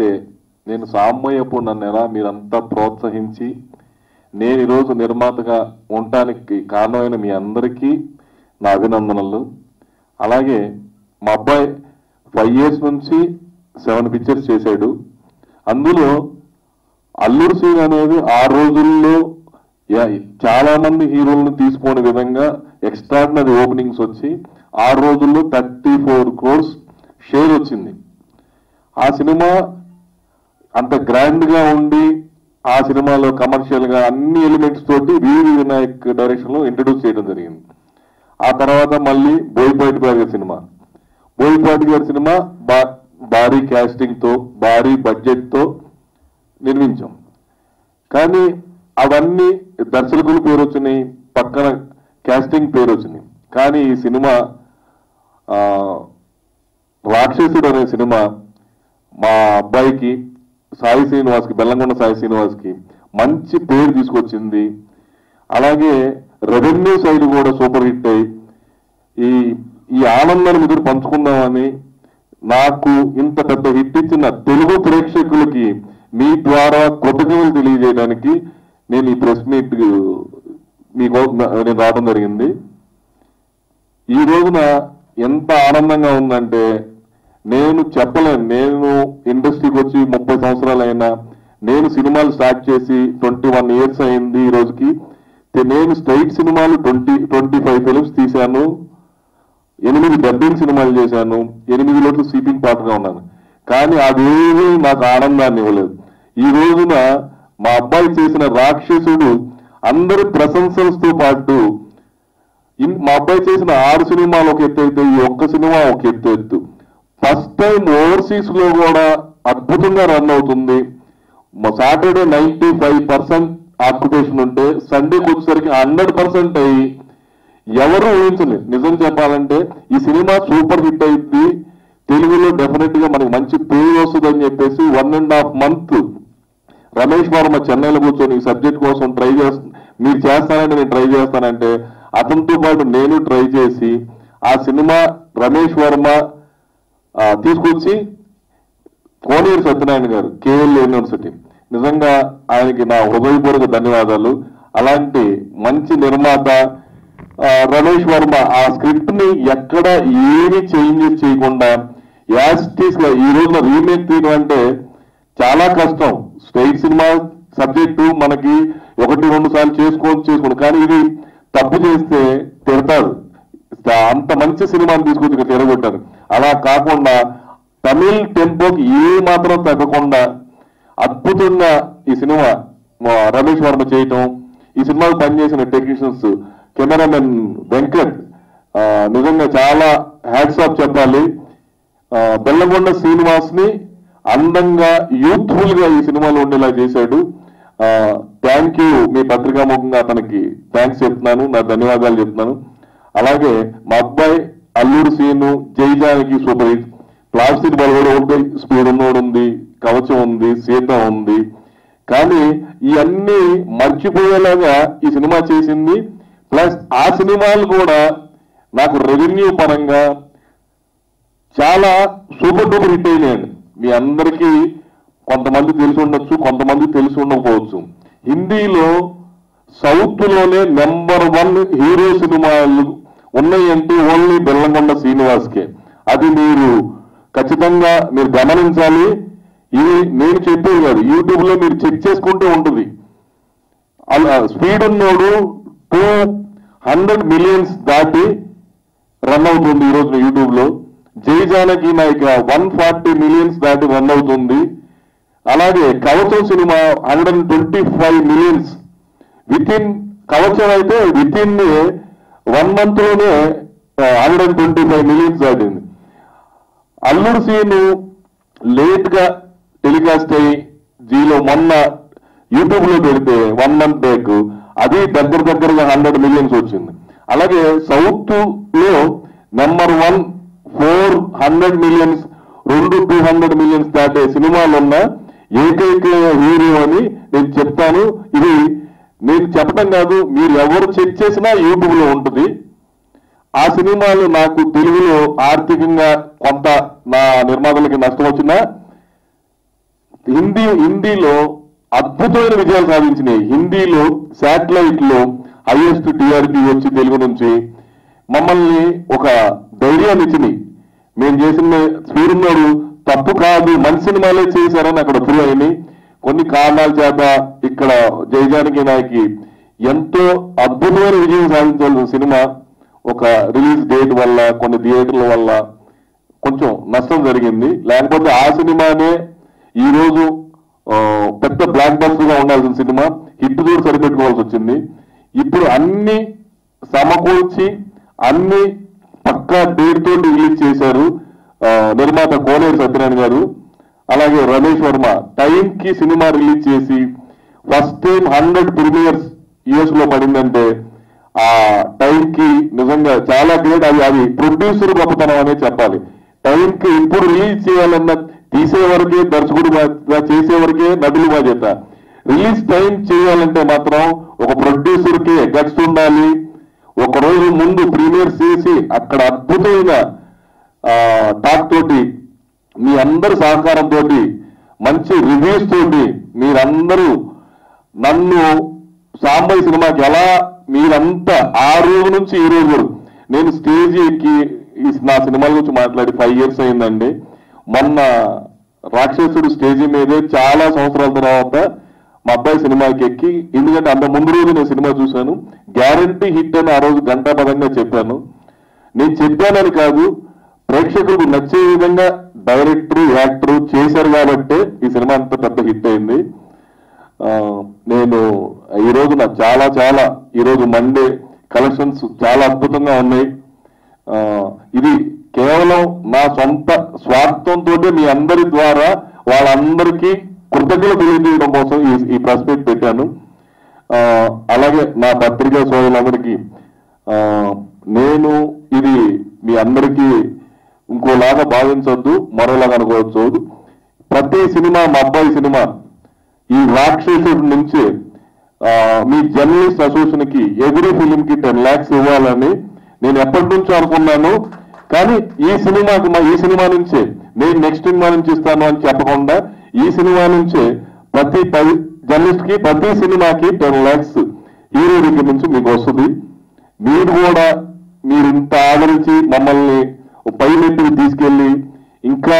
అయితే నేను సామయ్యప్పుడు నన్ను ఎలా మీరంతా ప్రోత్సహించి నేను ఈరోజు నిర్మాతగా ఉండటానికి కారణమైన మీ అందరికీ నా అభినందనలు అలాగే మా అబ్బాయి ఫైవ్ ఇయర్స్ నుంచి సెవెన్ పిక్చర్స్ చేశాడు అందులో అల్లూరు సీన్ అనేది ఆ రోజుల్లో యా- చాలా మంది హీరోలను తీసుకోని విధంగా ఎక్స్ట్రాడినరీ ఓపెనింగ్స్ వచ్చి ఆ రోజుల్లో థర్టీ ఫోర్ క్రోర్స్ షేర్ వచ్చింది ఆ సినిమా అంత గ్రాండ్ గా ఉండి ఆ సినిమాలో కమర్షియల్ గా అన్ని ఎలిమెంట్స్ తోటి వివి వినాయక్ డైరెక్షన్ లో ఇంట్రడ్యూస్ చేయడం జరిగింది ఆ తర్వాత మళ్ళీ బోయపాటి గారి సినిమా బోయపాటి గారి సినిమా బా- భారీ కాస్టింగ్ తో భారీ బడ్జెట్ తో నిర్మించాం కానీ అవన్నీ దర్శకుల పేరు వచ్చినాయి పక్కన కాస్టింగ్ పేరు వచ్చినాయి కానీ ఈ సినిమా ఆ, రాక్షసుడు అనే సినిమా మా అబ్బాయికి సాయి శ్రీనివాస్కి బెల్లంకొండ సాయి శ్రీనివాస్కి మంచి పేరు తీసుకొచ్చింది అలాగే రెవెన్యూ సైడ్ కూడా సూపర్ హిట్ అయ్యి ఈ ఈ ఆనందాన్ని మీరు పంచుకుందామని నాకు ఇంత పెద్ద హిట్ ఇచ్చిన తెలుగు ప్రేక్షకులకి మీ ద్వారా కృతజ్ఞతలు తెలియజేయడానికి నేను ఈ ప్రెస్ మీట్ మీకు నేను రావడం జరిగింది ఈ రోజున ఎంత ఆనందంగా ఉందంటే నేను చెప్పలేను నేను ఇండస్ట్రీకి వచ్చి ముప్పై సంవత్సరాలైనా నేను సినిమాలు స్టార్ట్ చేసి ట్వంటీ వన్ ఇయర్స్ అయింది ఈ రోజుకి తే- నేను స్ట్రైట్ సినిమాలు ట్వంటీ ట్వంటీ ఫైవ్ ఫిలిమ్స్ తీశాను ఎనిమిది డబ్బింగ్ సినిమాలు చేశాను ఎనిమిది లోట్లు సీపింగ్ పాటగా ఉన్నాను కానీ అదేమీ నాకు ఆనందాన్ని ఇవ్వలేదు ఈ రోజున మా అబ్బాయి చేసిన రాక్షసుడు అందరి ప్రశంసలతో పాటు ఇన్- మా అబ్బాయి చేసిన ఆరు సినిమాలు ఒక ఎత్తు అయితే ఈ ఒక్క సినిమా ఒక ఎత్తు ఎత్తు ఫస్ట్ టైం ఓవర్సీస్ లో కూడా అద్భుతంగా రన్ అవుతుంది Saturday ninety five percent occupation ఉంటే సండేకి వచ్చేసరికి హండ్రెడ్ పర్సెంట్ అయ్యి ఎవరు ఊహించలేదు నిజం చెప్పాలంటే ఈ సినిమా సూపర్ హిట్ అయింది తెలుగులో డెఫినెట్ గా మనకి మంచి పేరు వస్తుందని చెప్పేసి one and half month Ramesh Varma చెన్నైలో కూర్చొని ఈ సబ్జెక్ట్ కోసం ట్రై చేస్తా మీరు చేస్తానంటే నేను ట్రై చేస్తానంటే అతనితో పాటు నేను ట్రై చేసి ఆ సినిమా రమేష్ వర్మ ఆ, తీసుకొచ్చి కోనేరు సత్యనారాయణ గారు కేఎల్ యూనివర్సిటీ నిజంగా ఆయనకి నా హృదయపూర్వక ధన్యవాదాలు అలాంటి మంచి నిర్మాత ఆ, రమేష్ వర్మ ఆ స్క్రిప్ట్ ని ఎక్కడ ఏమి చేంజెస్ చేయకుండా యాస్టీస్ గా ఈ రోజున రీమేక్ తీయడం అంటే చాలా కష్టం స్టేట్ సినిమా సబ్జెక్టు మనకి ఒకటి రెండు సార్లు చేసుకోవచ్చు చేసుకోండి కానీ ఇది తప్పు చేస్తే తిడతారు అంత మంచి సినిమాని తీసుకొచ్చి ఇక్కడ తిరగొట్టారు అలా కాకుండా తమిళ్ టెంపోకి ఏ మాత్రం తగ్గకుండా అద్భుతంగా ఈ సినిమా మా రమేష్ వర్మ చేయటం ఈ సినిమాకు పనిచేసిన టెక్నీషియన్స్ కెమెరామెన్ వెంకట్ ఆ, నిజంగా చాలా హ్యాట్స్ ఆఫ్ చెప్పాలి ఆ, బెల్లగొండ శ్రీనివాస్ ని అందంగా యూత్ఫుల్ గా ఈ సినిమాలో ఉండేలా చేశాడు థ్యాంక్ యూ మీ పత్రికాముఖంగా అతనికి థ్యాంక్స్ చెప్తున్నాను నా ధన్యవాదాలు చెప్తున్నాను అలాగే మా అబ్బాయి అల్లూరు సీను జైజానికి సూపర్ హిట్ ప్లాస్టిక్ బల్ కూడా ఉంది స్పీడ్ ఉన్నోడు ఉంది కవచం ఉంది సీత ఉంది కానీ ఇవన్నీ మర్చిపోయేలాగా ఈ సినిమా చేసింది ప్లస్ ఆ సినిమాలు కూడా నాకు రెవెన్యూ పరంగా చాలా సూపర్ డూపర్ హిట్ అయినాయండి మీ అందరికీ కొంతమంది తెలిసి ఉండొచ్చు కొంతమంది తెలిసి ఉండకపోవచ్చు హిందీలో సౌత్ లోనే నెంబర్ వన్ హీరో సినిమాలు ఉన్నాయంటే ఓన్లీ బెల్లంకొండ శ్రీనివాస్కే అది మీరు ఖచ్చితంగా మీరు గమనించాలి ఇది నేను చెప్పేది కాదు యూట్యూబ్ లో మీరు చెక్ చేసుకుంటూ ఉంటుంది అలా స్పీడ్ ఉన్నోడు టూ హండ్రెడ్ మిలియన్స్ దాటి రన్ అవుతుంది ఈ రోజున యూట్యూబ్ లో Jai Janaki Nayaka one forty millions దాటి రన్ అవుతుంది అలాగే కవచం సినిమా hundred and twenty five millions within Kavacham అయితే విత్ ఇన్ వన్ మంత్ లోనే hundred and twenty five millions దాటింది అల్లుడు సీన్ లేట్ గా టెలికాస్ట్ అయ్యి జీలో మొన్న యూట్యూబ్ లో పెడితే వన్ మంత్ బ్యాక్ అది దగ్గర దగ్గరగా హండ్రెడ్ మిలియన్స్ వచ్చింది అలాగే సౌత్ లో number one four hundred millions రెండు టూ హండ్రెడ్ మిలియన్స్ దాటే సినిమాలు ఉన్న ఏకైక హీరో అని నేను చెప్తాను ఇది నేను చెప్పడం కాదు మీరు ఎవరు చెక్ చేసినా యూట్యూబ్ లో ఉంటుంది ఆ సినిమాలు నాకు తెలుగులో ఆర్థికంగా కొంత నా నిర్మాతలకి నష్టం వచ్చినా హిందీ హిందీలో అద్భుతమైన విజయాలు సాధించినాయి హిందీలో శాటిలైట్ లో హైయెస్ట్ టీఆర్పీ వచ్చి తెలుగు నుంచి మమ్మల్ని ఒక ధైర్యాన్ని ఇచ్చినాయి మేము చేసిన సూర్యుడు తప్పు కాదు మంచి సినిమాలే చేశారని అక్కడ ప్రూవ్ అయినాయి కొన్ని కారణాల చేత ఇక్కడ జయజానకి నాయకి ఎంతో అద్భుతమైన విజయం సాధించాల్సిన సినిమా ఒక రిలీజ్ డేట్ వల్ల కొన్ని థియేటర్ల వల్ల కొంచెం నష్టం జరిగింది లేకపోతే ఆ సినిమానే ఈ రోజు ఆ, పెద్ద బ్లాక్ బస్టర్ గా ఉండాల్సిన సినిమా హిట్ తోటి సరిపెట్టుకోవాల్సి వచ్చింది ఇప్పుడు అన్ని సమకూర్చి అన్ని పక్కా డేట్ తోటి రిలీజ్ చేశారు ఆ, నిర్మాత కోనేరు సత్యనారాయణ గారు అలాగే రమేష్ వర్మ టైం కి సినిమా రిలీజ్ చేసి first time hundred premieres US లో పడిందంటే ఆ టైం కి నిజంగా చాలా గ్రేట్ అది అది ప్రొడ్యూసర్ గొప్పతనం అనే చెప్పాలి టైం కి ఇప్పుడు రిలీజ్ చేయాలన్న తీసే వరకే దర్శకుడు బా- చేసే వరకే నటులు బాధ్యత రిలీజ్ టైం చేయాలంటే మాత్రం ఒక ప్రొడ్యూసర్ కి గట్స్ ఉండాలి ఒక రోజు ముందు ప్రీమియర్ చేసి అక్కడ అద్భుతమైన ఆ, టాక్ తోటి మీ అందరి సహకారంతో మంచి రివ్యూస్ తోటి మీరందరూ నన్ను సాంబయ్య సినిమాకి ఎలా మీరంతా ఆ రోజు నుంచి ఈ రోజు వరకు నేను స్టేజ్ ఎక్కి ఈ నా సినిమాల గురించి మాట్లాడి ఫైవ్ ఇయర్స్ అయిందండి మొన్న రాక్షసుడు స్టేజ్ మీదే చాలా సంవత్సరాల తర్వాత మా అబ్బాయి సినిమాకి ఎక్కి ఎందుకంటే అంత ముందు రోజు నేను సినిమా చూశాను గ్యారంటీ హిట్ అని ఆ రోజు గంటాపదంగా చెప్పాను నేను చెప్పానని కాదు ప్రేక్షకులకు నచ్చే విధంగా డైరెక్టర్ యాక్టర్ చేశారు కాబట్టే ఈ సినిమా అంత పెద్ద హిట్ అయింది ఆ, నేను ఈ రోజు నాకు చాలా చాలా ఈ రోజు మండే కలెక్షన్స్ చాలా అద్భుతంగా ఉన్నాయి ఆ, ఇది కేవలం నా సొంత స్వార్థంతో మీ అందరి ద్వారా వాళ్ళందరికీ కృతజ్ఞతలు తెలియజేయడం కోసం ఈ ఈ ప్రెస్ మీట్ పెట్టాను ఆ, అలాగే నా పత్రికా సోదరులందరికీ ఆ, నేను ఇది మీ అందరికీ ఇంకోలాగా భావించొద్దు మరోలాగా అనుకోవచ్చు ప్రతి సినిమా మా అబ్బాయి సినిమా ఈ రాక్షసుడి నుంచి ఆ, మీ జర్నలిస్ట్ అసోసియేషన్ కి ఎవ్రీ ఫిలిం కి టెన్ లాక్స్ ఇవ్వాలని నేను ఎప్పటి నుంచో అనుకున్నాను కానీ ఈ సినిమాకి మా ఈ సినిమా నుంచే నేను నెక్స్ట్ సినిమా నుంచి ఇస్తాను అని చెప్పకుండా ఈ సినిమా నుంచే ప్రతి పది జర్నలిస్ట్ కి ప్రతి సినిమాకి టెన్ లాక్స్ హీరో దగ్గర నుంచి మీకు వస్తుంది మీరు కూడా మీరు ఇంత ఆదరించి మమ్మల్ని పై మెట్టుకు తీసుకెళ్లి ఇంకా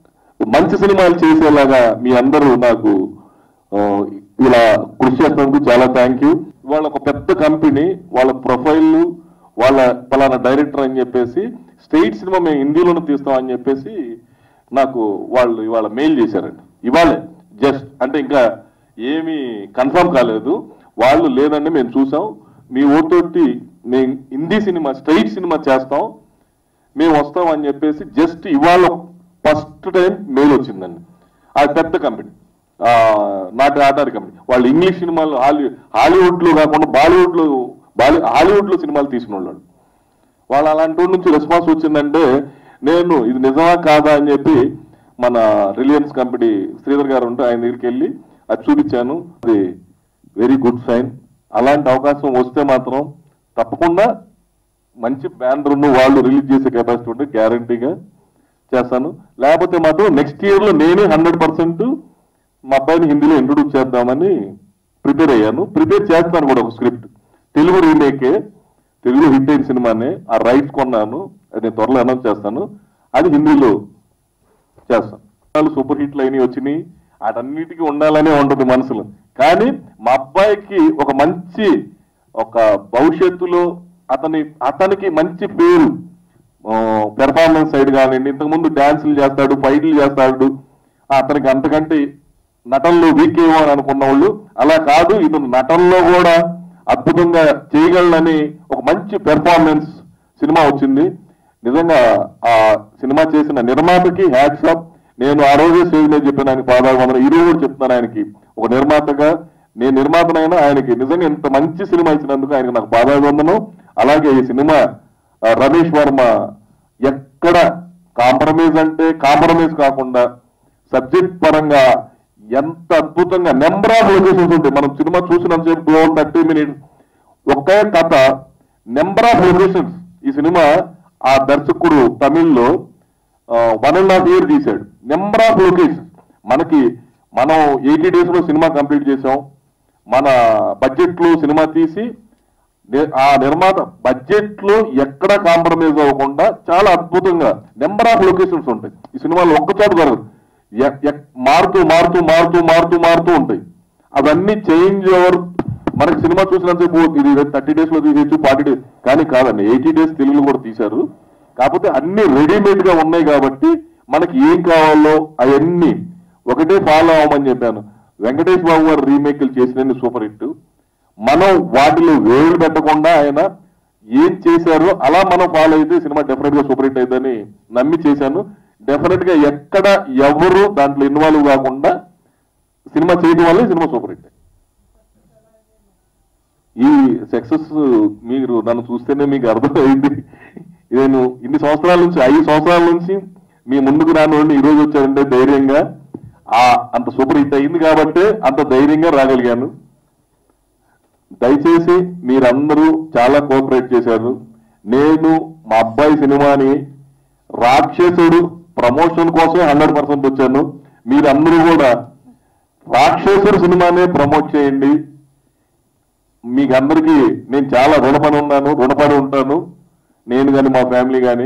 మంచి సినిమాలు చేసేలాగా మీ అందరూ నాకు ఆ, ఇలా కృషి చేసినందుకు చాలా థ్యాంక్ యూ వాళ్ళ ఒక పెద్ద కంపెనీ వాళ్ళ ప్రొఫైల్ వాళ్ళ పలానా డైరెక్టర్ అని చెప్పేసి స్టేట్ సినిమా మేము హిందీలోనే తీస్తామని చెప్పేసి నాకు వాళ్ళు ఇవాళ మెయిల్ చేశారండి ఇవాళే జస్ట్ అంటే ఇంకా ఏమీ కన్ఫర్మ్ కాలేదు వాళ్ళు లేదండి మేము చూసాం మీ ఓటోటి మేము హిందీ సినిమా స్ట్రైట్ సినిమా చేస్తాం మేము వస్తాం అని చెప్పేసి జస్ట్ ఇవాళ ఫస్ట్ టైం మెయిల్ వచ్చిందండి అది పెద్ద కంపెనీ ఆ, నాటి ఆటారి కంపెనీ వాళ్ళు ఇంగ్లీష్ సినిమాలు హాలీ హాలీవుడ్ లో కాకుండా బాలీవుడ్ లో బాలీ హాలీవుడ్ లో సినిమాలు తీసిన వాళ్ళు వాళ్ళు అలాంటి వాడి నుంచి రెస్పాన్స్ వచ్చిందంటే నేను ఇది నిజమా కాదా అని చెప్పి మన రిలయన్స్ కంపెనీ శ్రీధర్ గారు ఉంటే ఆయన దగ్గరికి వెళ్ళి అది చూపించాను అది వెరీ గుడ్ సైన్ అలాంటి అవకాశం వస్తే మాత్రం తప్పకుండా మంచి బ్యానర్ వాళ్ళు రిలీజ్ చేసే కెపాసిటీ ఉంటే గ్యారంటీగా చేస్తాను లేకపోతే మాత్రం నెక్స్ట్ ఇయర్ లో నేనే హండ్రెడ్ పర్సెంట్ మా అబ్బాయిని హిందీలో ఇంట్రొడ్యూస్ చేద్దామని ప్రిపేర్ అయ్యాను ప్రిపేర్ చేస్తాను కూడా ఒక స్క్రిప్ట్ తెలుగు రీమేకే తెలుగు హిట్ అయిన సినిమానే ఆ రైట్స్ కొన్నాను అది నేను త్వరలో అనౌన్స్ చేస్తాను అది హిందీలో చేస్తాను సూపర్ హిట్లు అయినవి వచ్చినాయి వాటన్నిటికీ ఉండాలనే ఉంటుంది మనసులో కానీ మా అబ్బాయికి ఒక మంచి ఒక భవిష్యత్తులో అతని అతనికి మంచి పేరు పెర్ఫార్మెన్స్ సైడ్ కానివ్వండి ఇంతకుముందు డాన్సులు చేస్తాడు ఫైట్లు చేస్తాడు ఆ, అతనికి అంతకంటే నటనలో వీక్ ఏమో అని అనుకున్న వాళ్ళు అలా కాదు ఇతను నటనలో కూడా అద్భుతంగా చేయగలనని ఒక మంచి పెర్ఫార్మెన్స్ సినిమా వచ్చింది నిజంగా ఆ సినిమా చేసిన నిర్మాతకి హ్యాట్సాప్ నేను ఆ రోజే స్టేజ్ మీద చెప్పాను ఆయనకి పాదాభివందనం ఈ రోజు కూడా చెప్తున్నాను ఆయనకి ఒక నిర్మాతగా నేను నిర్మాతనైనా ఆయనకి నిజంగా ఇంత మంచి సినిమా ఇచ్చినందుకు ఆయనకి నాకు పాదాభివందనం అలాగే ఈ సినిమా ఆ, రమేష్ వర్మ ఎక్కడ కాంప్రమైజ్ అంటే కాంప్రమైజ్ కాకుండా సబ్జెక్ట్ పరంగా ఎంత అద్భుతంగా నెంబర్ ఆఫ్ లొకేషన్స్ ఉంటాయి మనం సినిమా చూసినంతసేపు టూ అవర్ థర్టీ మినిట్స్ ఒకే కథ నెంబర్ ఆఫ్ లొకేషన్స్ ఈ సినిమా ఆ దర్శకుడు తమిళ్లో వన్ అండ్ హాఫ్ ఇయర్ తీశాడు నెంబర్ ఆఫ్ లొకేషన్స్ మనకి మనం ఎయిటీ డేస్ లో సినిమా కంప్లీట్ చేసాం మన బడ్జెట్ లో సినిమా తీసి ని- ఆ నిర్మాత బడ్జెట్ లో ఎక్కడ కాంప్రమైజ్ అవ్వకుండా చాలా అద్భుతంగా నెంబర్ ఆఫ్ లొకేషన్స్ ఉంటాయి ఈ సినిమాలో ఒక్క చోట జరగదు ఎ- ఎక్- మారుతూ మారుతూ మారుతూ మారుతూ మారుతూ ఉంటాయి అవన్నీ చేంజ్ ఓవర్ మనకి సినిమా చూసినంతసేపు ఇది థర్టీ డేస్ లో తీసేయచ్చు ఫార్టీ డేస్ కానీ కాదండి ఎయిటీ డేస్ తెలుగులో కూడా తీశారు కాకపోతే అన్ని రెడీమేడ్ గా ఉన్నాయి కాబట్టి మనకి ఏం కావాలో అవన్నీ ఒకటే ఫాలో అవ్వమని చెప్పాను వెంకటేష్ బాబు గారు రీమేక్లు చేసిన సూపర్ హిట్ మనం వాటిలో వేలు పెట్టకుండా ఆయన ఏం చేశారో అలా మనం ఫాలో అయితే సినిమా డెఫినెట్ గా సూపర్ హిట్ అయిందని నమ్మి చేశాను డెఫినెట్ గా ఎక్కడ ఎవరు దాంట్లో ఇన్వాల్వ్ కాకుండా సినిమా చేయడం వల్ల సినిమా సూపర్ హిట్ ఈ సక్సెస్ మీరు నన్ను చూస్తేనే మీకు అర్థమైంది నేను ఇన్ని సంవత్సరాల నుంచి ఐదు సంవత్సరాల నుంచి మీ ముందుకు రాను ఈ రోజు వచ్చారంటే ధైర్యంగా ఆ అంత సూపర్ హిట్ అయింది కాబట్టి అంత ధైర్యంగా రాగలిగాను దయచేసి మీరందరూ చాలా కోఆపరేట్ చేశారు నేను మా అబ్బాయి సినిమాని రాక్షసుడు ప్రమోషన్ కోసమే హండ్రెడ్ పర్సెంట్ వచ్చాను మీరందరూ కూడా రాక్షసుడు సినిమానే ప్రమోట్ చేయండి మీకు అందరికీ నేను చాలా రుణపడి ఉన్నాను రుణపడి ఉంటాను నేను కానీ మా ఫ్యామిలీ కానీ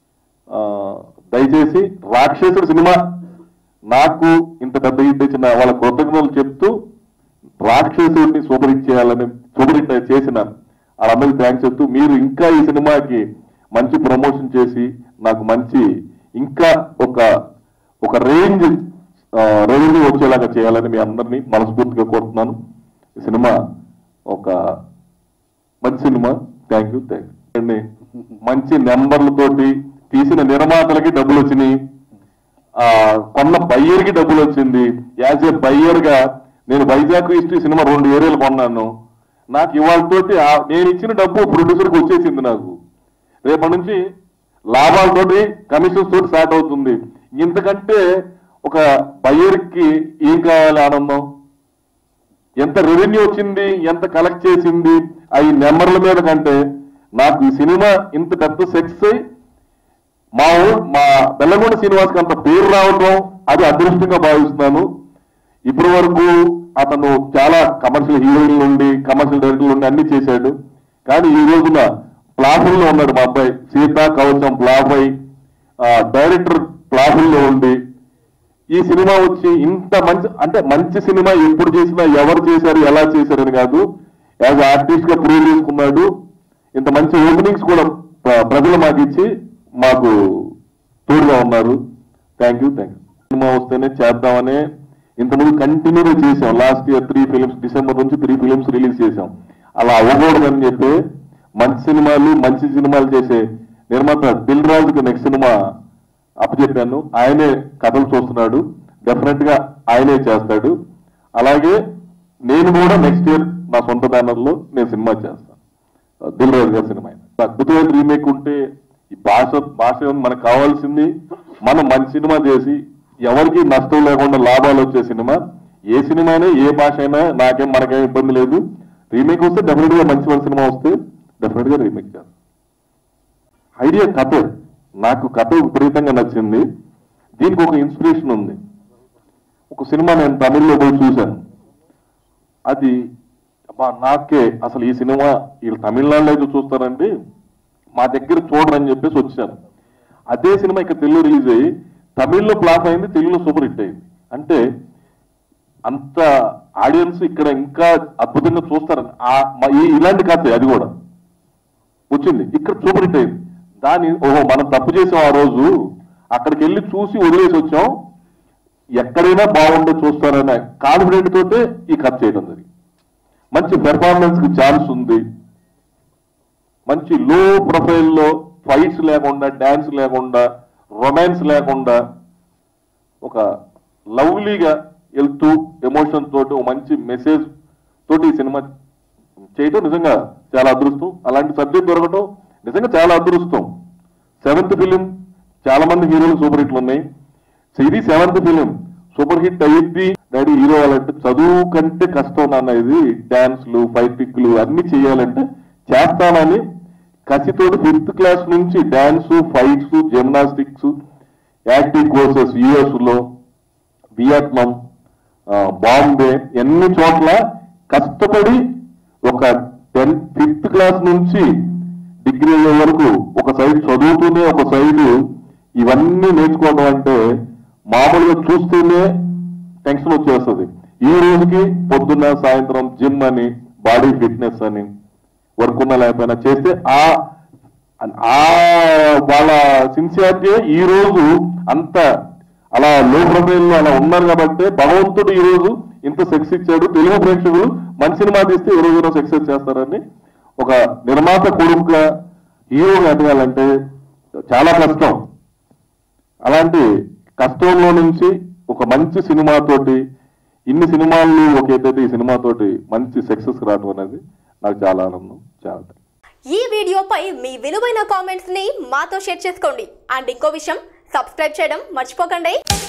దయచేసి రాక్షసుడు సినిమా నాకు ఇంత పెద్ద హిట్ ఇచ్చిన వాళ్ళ కృతజ్ఞతలు చెప్తూ రాక్షసుడిని సూపర్ హిట్ చేయాలని సూపర్ హిట్ చేసిన వాళ్ళందరికీ థ్యాంక్స్ చెప్తూ మీరు ఇంకా ఈ సినిమాకి మంచి ప్రమోషన్ చేసి నాకు మంచి ఇంకా ఒక ఒక రేంజ్ రెవెన్యూ వచ్చేలాగా చేయాలని మీ అందరినీ మనస్ఫూర్తిగా కోరుతున్నాను ఈ సినిమా ఒక మంచి సినిమా థ్యాంక్ యూ థ్యాంక్ యూ మంచి నెంబర్లతోటి తీసిన నిర్మాతలకి డబ్బులు వచ్చినాయి ఆ కొన్న బయ్యర్ కి డబ్బులు వచ్చింది యాజ్ ఏ బయ్యర్ గా నేను వైజాగ్ హిస్టరీ సినిమా రెండు ఏరియాలు కొన్నాను నాకు ఇవాళతోటి ఆ- నేను ఇచ్చిన డబ్బు ప్రొడ్యూసర్ కి వచ్చేసింది నాకు రేపటి నుంచి లాభాలతోటి కమిషన్స్ తోటి స్టార్ట్ అవుతుంది ఇంతకంటే ఒక బయ్యర్ కి ఏం కావాలి ఆనందం ఎంత రెవెన్యూ వచ్చింది ఎంత కలెక్ట్ చేసింది అవి నెంబర్ల మీద కంటే నాకు ఈ సినిమా ఇంత పెద్ద సెక్స్ అయి మా ఊ- మా బెల్లగొండ శ్రీనివాస్కి అంత పేరు రావడం అది అదృష్టంగా భావిస్తున్నాను ఇప్పటి వరకు అతను చాలా కమర్షియల్ హీరోయిన్ నుండి కమర్షియల్ డైరెక్టర్ నుండి అన్ని చేశాడు కానీ ఈ రోజున ప్లాఫుల్లో ఉన్నాడు మా అబ్బాయి సీతా కవచం ప్లాఫ్ అయి ఆ, డైరెక్టర్ ప్లాఫుల్లో ఉండి ఈ సినిమా వచ్చి ఇంత మంచి అంటే మంచి సినిమా ఎప్పుడు చేసినా ఎవరు చేశారు ఎలా చేశారని కాదు యాజ్ ఆర్టిస్ట్ గా ప్రూవ్ చేసుకున్నాడు ఇంత మంచి ఓపెనింగ్స్ కూడా ప్ర- ప్రజలు మాకు ఇచ్చి మాకు తోడుగా ఉన్నారు థ్యాంక్ యూ థ్యాంక్ యూ సినిమా వస్తేనే చేద్దామనే ఇంతకుముందు కంటిన్యూగా చేసాం last year three films December నుంచి త్రీ ఫిలిమ్స్ రిలీజ్ చేసాం అలా అవ్వకూడదని చెప్పి మంచి సినిమాలు మంచి సినిమాలు చేసే నిర్మాత దిల్ రాజుకి నెక్స్ట్ సినిమా అప్పచెప్పాను ఆయనే కథలు చూస్తున్నాడు డెఫినెట్ గా ఆయనే చేస్తాడు అలాగే నేను కూడా నెక్స్ట్ ఇయర్ నా సొంత బ్యానర్ లో నేను సినిమా చేస్తాను దిల్ రాజు గారి సినిమా అద్భుతమైన రీమేక్ ఉంటే ఈ భాష భాష మనకు కావాల్సింది మనం మంచి సినిమా చేసి ఎవరికి నష్టం లేకుండా లాభాలు వచ్చే సినిమా ఏ సినిమా అయినా ఏ భాష అయినా నాకేం మనకేం ఇబ్బంది లేదు రీమేక్ వస్తే డెఫినెట్ గా మంచి మంచి సినిమా వస్తే డెఫినెట్ గా రీమేక్ చేస్తాం ఐడియా కథ నాకు కథ విపరీతంగా నచ్చింది దీనికి ఒక ఇన్స్పిరేషన్ ఉంది ఒక సినిమా నేను తమిళ్లో పోయి చూశాను అది అబ్బా నాకే అసలు ఈ సినిమా వీళ్ళు తమిళనాడులో అయితే చూస్తారండి మా దగ్గర చూడరని చెప్పేసి వచ్చాను అదే సినిమా ఇక్కడ తెలుగు రిలీజ్ అయ్యి తమిళ్లో ఫ్లాప్ అయింది తెలుగులో సూపర్ హిట్ అయింది అంటే అంత ఆడియన్స్ ఇక్కడ ఇంకా అద్భుతంగా చూస్తారని ఆ- మ- ఈ- ఇలాంటి కథ అది కూడా వచ్చింది ఇక్కడ సూపర్ హిట్ అయింది దాని ఓహో మనం తప్పు చేసాం ఆ రోజు అక్కడికి వెళ్ళి చూసి వదిలేసి వచ్చాం ఎక్కడైనా బాగుండే చూస్తారనే కాన్ఫిడెంట్ తోటే ఈ కథ చేయడం జరిగింది మంచి పెర్ఫార్మెన్స్ కి ఛాన్స్ ఉంది మంచి లో ప్రొఫైల్లో ఫైట్స్ లేకుండా డాన్స్ లేకుండా రొమాన్స్ లేకుండా ఒక లవ్లీగా వెళ్తూ ఎమోషన్ తోటి ఒక మంచి మెసేజ్ తోటి ఈ సినిమా చేయటం నిజంగా చాలా అదృష్టం అలాంటి సబ్జెక్ట్ దొరకటం నిజంగా చాలా అదృష్టం సెవెంత్ ఫిలిం చాలా మంది హీరోలు సూపర్ హిట్లు ఉన్నాయి సో ఇది సెవెంత్ ఫిలిం సూపర్ హిట్ అయ్యిద్ది డాడీ హీరో అవ్వాలంటే చదువు కంటే కష్టం నాన్న ఇది డాన్స్లు ఫైటింగ్లు అన్ని చేయాలంటే చేస్తానని కసితోటి ఫిఫ్త్ క్లాస్ నుంచి dance fights gymnastics active courses US లో వియత్నాం ఆ, బాంబే ఎన్ని చోట్ల కష్టపడి ఒక టెన్త్ ఫిఫ్త్ క్లాస్ నుంచి డిగ్రీ అయ్యే వరకు ఒక సైడ్ చదువుతూనే ఒక సైడ్ ఇవన్నీ నేర్చుకోవడం అంటే మామూలుగా చూస్తూనే టెన్షన్ వచ్చేస్తుంది ఈ రోజుకి పొద్దున్న సాయంత్రం జిమ్ అని బాడీ ఫిట్నెస్ అని వర్క్ ఉన్న లేకపోయినా చేస్తే ఆ ఆ వాళ్ళ సిన్సియారిటీ ఈ రోజు అంత అలా లో ప్రొఫైల్ లో అలా ఉన్నారు కాబట్టి భగవంతుడు ఈ రోజు ఇంత సెక్స్ ఇచ్చాడు తెలుగు ప్రేక్షకులు మంచి సినిమా తీస్తే ఈ రోజున సక్సెస్ చేస్తారని ఒక నిర్మాత కొడుకుగా హీరోగా ఎదగాలంటే చాలా కష్టం అలాంటి కష్టంలో నుంచి ఒక మంచి సినిమాతోటి ఇన్ని సినిమాలు ఒక ఎత్తైతే ఈ సినిమాతోటి మంచి సక్సెస్ రావడం అనేది నాకు చాలా ఆనందం చాలా ఈ వీడియోపై మీ విలువైన కామెంట్స్ ని మాతో షేర్ చేసుకోండి అండ్ ఇంకో విషయం సబ్స్క్రైబ్ చేయడం మర్చిపోకండి